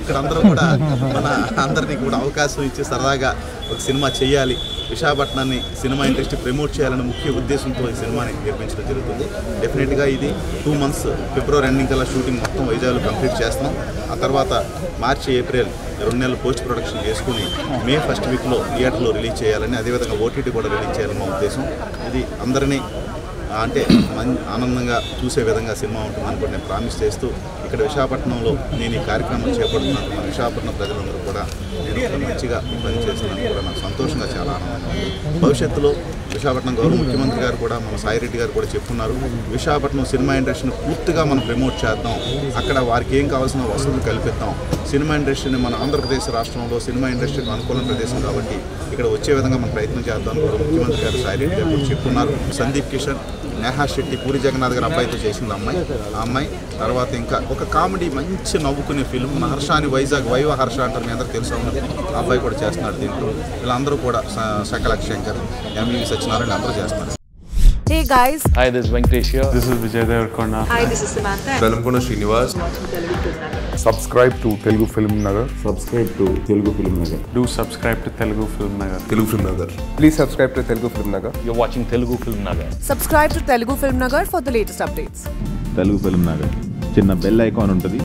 ఇక్కడ అందరూ కూడా మన అందరినీ కూడా అవకాశం ఇచ్చి సరదాగా ఒక సినిమా చేయాలి విశాఖపట్నాన్ని సినిమా ఇండస్ట్రీ ప్రమోట్ చేయాలనే ముఖ్య ఉద్దేశంతో ఈ సినిమాని నిర్మించడం జరుగుతుంది డెఫినెట్గా ఇది టూ మంత్స్ ఫిబ్రవరి ఎండింగ్ కల్లా షూటింగ్ మొత్తం వైజాగ్లో కంప్లీట్ చేస్తాం ఆ తర్వాత మార్చి ఏప్రిల్ రెండు నెలలు పోస్ట్ ప్రొడక్షన్ చేసుకుని మే ఫస్ట్ వీక్లో థియేటర్లో రిలీజ్ చేయాలని అదేవిధంగా ఓటీటీ కూడా రిలీజ్ చేయాలని మా ఉద్దేశం ఇది అందరినీ ఆ, అంటే మం ఆనందంగా చూసే విధంగా సినిమా ఉంటుందని కూడా నేను ప్రామిస్ చేస్తూ ఇక్కడ విశాఖపట్నంలో నేను ఈ కార్యక్రమం చేపడుతున్నాను మన విశాఖపట్నం ప్రజలందరూ కూడా నేను ఇక్కడ మంచిగా పని చేస్తున్నాను కూడా నాకు సంతోషంగా చాలా ఆనందంగా ఉంది భవిష్యత్తులో విశాఖపట్నం గౌరవ ముఖ్యమంత్రి గారు కూడా మన సాయిరెడ్డి గారు కూడా చెప్తున్నారు విశాఖపట్నం సినిమా ఇండస్ట్రీని పూర్తిగా మనం ప్రమోట్ చేద్దాం అక్కడ వారికి ఏం కావాల్సిన వసతులు కల్పిద్దాం సినిమా ఇండస్ట్రీని మన ఆంధ్రప్రదేశ్ రాష్ట్రంలో సినిమా ఇండస్ట్రీకి అనుకూల ప్రదేశం కాబట్టి ఇక్కడ వచ్చే విధంగా మనం ప్రయత్నం చేద్దాం అని కూడా ముఖ్యమంత్రి గారు సాయిరెడ్డి గారు కూడా చెప్తున్నారు సందీప్ కిషన్ నేహా శెట్టి పూరి జగన్నాథ్ గారు అబ్బాయితో చేసింది అమ్మాయి ఆ అమ్మాయి తర్వాత ఇంకా ఒక కామెడీ మంచి నవ్వుకునే ఫిల్మ్ మన హర్ష అని వైజాగ్ వైవ హర్ష అంటారు మీ అందరికి తెలుసు ఉన్నది ఆ అబ్బాయి కూడా చేస్తున్నాడు దీంట్లో వీళ్ళందరూ కూడా స- సకల శంకర్ ఎంఈవి సత్యనారాయణ అందరూ చేస్తున్నారు Hey guys, Hi, this is Venkatesh here. This is Vijay Devarkonda. hi, this is Samantha. Velankonda Srinivas subscribe to Telugu Film Nagar. subscribe to Telugu Film Nagar. Do subscribe to Telugu Film Nagar. Telugu film Nagar Please subscribe to Telugu Film Nagar. You're watching Telugu Film Nagar. Subscribe to Telugu Film Nagar for the latest updates. Telugu film Nagar చిన్న bell icon ఉంటుంది